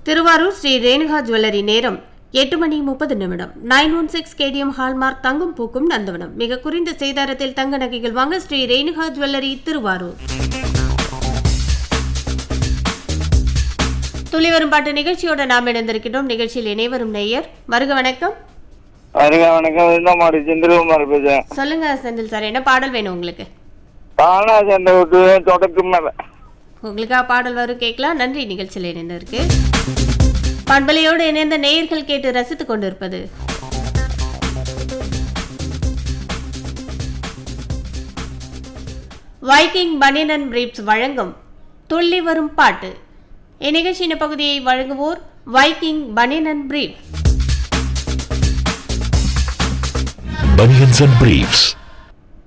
Thiruvarur Sri Renuka jewellery நேரம் எட்டு மணி முப்பது நிமிடம் nine one six KDM hallmark தங்கம் பூக்கும் நந்தவனம் மிக குறைந்த செய்தாரத்தில் தங்க நகைகள் வாங்க ஸ்ரீ ரேணுகா ஜுவல்லரி திருவாரூர் துளி வரும் பாட்டு நிகழ்ச்சியோட நாம் இணைந்திருக்கிறோம் நிகழ்ச்சியில் இணைவரும் நேயர் வருக வணக்கம் வருங்க வணக்கம் இருந்தமாடி செந்தில்குமார் பேசுறேன் சொல்லுங்க செந்தில் சார் என்ன பாடல் வேணும் உங்களுக்கு தானா சண்டை விட்டு தொடக்கு மேல உங்களுக்காக பாடல் வரும் கேட்கலாம் நன்றி நிகழ்ச்சியில் இணைந்திருக்கு பண்பலையோடு இணைந்த நேயர்கள் கேட்டு ரசித்துக் கொண்டிருப்பது வைக்கிங் பனியன் அண்ட் பிரீப்ஸ் வழங்கும் துள்ளி வரும் பாட்டு இந்நிகழ்ச்சியின் பகுதியை வழங்குவோர் Viking banian and brief Bunions and Briefs.